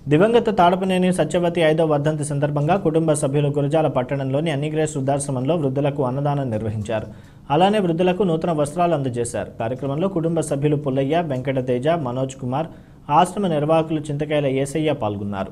దివంగత తాడపనేని సత్యవతి ఐదో వర్ధంతి సందర్భంగా కుటుంబ సభ్యులు గురజాల పట్టణంలోని అన్నిగ్రేస్ వృద్ధాశ్రమంలో వృద్ధులకు అన్నదానం నిర్వహించారు అలానే వృద్ధులకు నూతన వస్త్రాలు అందజేశారు కార్యక్రమంలో కుటుంబ సభ్యులు పుల్లయ్య వెంకటతేజ మనోజ్ కుమార్ ఆశ్రమ నిర్వాహకులు చింతకాయల ఏసయ్య పాల్గొన్నారు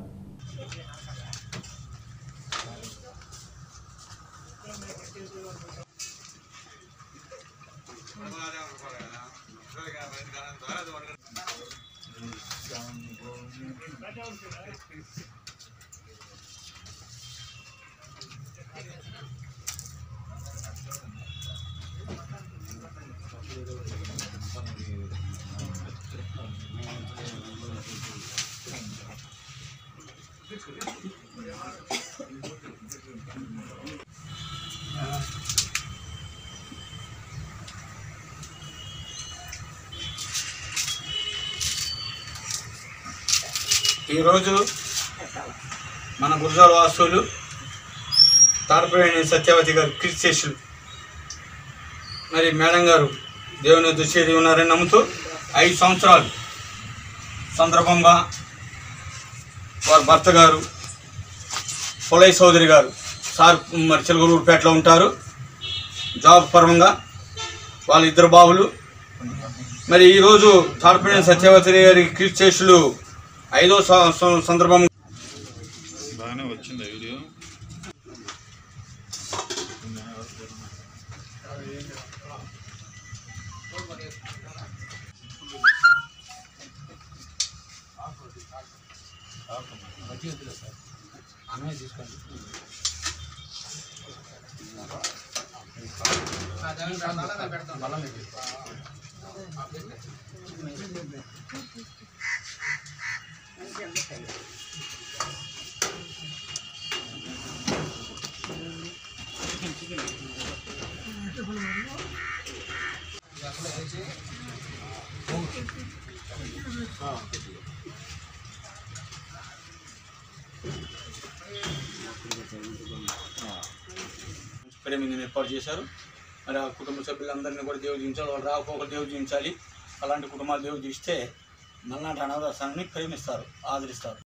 ఈరోజు మన గురజాల వాసులు తాడపేణి సత్యవతి గారు క్రిస్టేషన్ మరి మేడం గారు దేవుని దుశ్చేది ఉన్నారని నమ్ముతూ ఐదు సంవత్సరాలు సందర్భంగా వారి భర్త గారు పొలయ్య చౌదరి గారు సార్ మరి చిలకలూరుపేటలో ఉంటారు జాబ్ పరంగా వాళ్ళ ఇద్దరు బాబులు మరి ఈరోజు తాడపేణి సత్యవతి గారి క్రిస్టేషన్లు ఐదో స- స- సందర్భం బాగానే వచ్చింది వీడియో ప్రేమిందని ఏర్పాటు చేశారు మరి ఆ కుటుంబ సభ్యులందరినీ కూడా దేవుడు దించాలి వాళ్ళు రాకపోకలు దేవుడు దించాలి అలాంటి కుటుంబాలు దేవుడు దిస్తే మల్నాటి అనాథాశ్రమాన్ని ప్రేమిస్తారు ఆదరిస్తారు